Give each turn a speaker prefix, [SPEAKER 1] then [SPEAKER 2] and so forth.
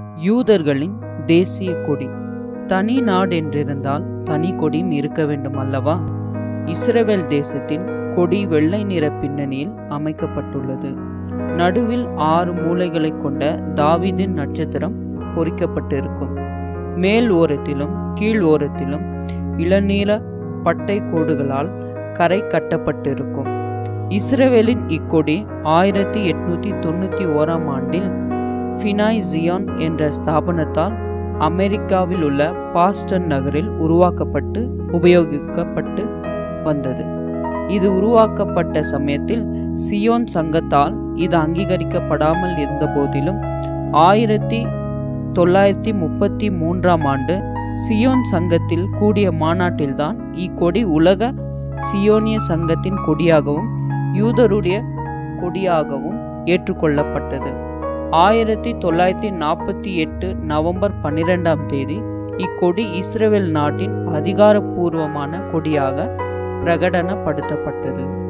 [SPEAKER 1] யூதர்களின் தேசிய கொடி தனி நாடென்றிருந்தால் தனி கொடியும் இருக்க வேண்டும் அல்லவா இஸ்ரவேல் தேசத்தின் கொடி வெள்ளை நிற பின்னணியில் அமைக்கப்பட்டுள்ளது நடுவில் ஆறு மூலைகளை கொண்ட தாவீதின் நட்சத்திரம் பொறிக்கப்பட்டிருக்கும் மேல் ஓரத்திலும் கீழ் ஓரத்திலும் இளநீல பட்டை கோடுகளால் கரை கட்டப்பட்டிருக்கும் இஸ்ரவேலின் இக்கொடி ஆயிரத்தி எட்நூத்தி தொண்ணூத்தி ஓராம் ஆண்டில் ஃபினாய் ஜியான் என்ற ஸ்தாபனத்தால் அமெரிக்காவில் உள்ள பாஸ்டன் நகரில் உருவாக்கப்பட்டு உபயோகிக்கப்பட்டு வந்தது இது உருவாக்கப்பட்ட சமயத்தில் சியோன் சங்கத்தால் இது அங்கீகரிக்கப்படாமல் இருந்த போதிலும் ஆயிரத்தி தொள்ளாயிரத்தி முப்பத்தி மூன்றாம் ஆண்டு சியோன் சங்கத்தில் கூடிய மாநாட்டில்தான் இக்கொடி உலக சியோனிய சங்கத்தின் கொடியாகவும் யூதருடைய கொடியாகவும் ஏற்றுக்கொள்ளப்பட்டது ஆயிரத்தி தொள்ளாயிரத்தி நாற்பத்தி எட்டு நவம்பர் பன்னிரெண்டாம் தேதி இக்கொடி இஸ்ரேல் நாட்டின் அதிகாரப்பூர்வமான கொடியாக பிரகடனப்படுத்தப்பட்டது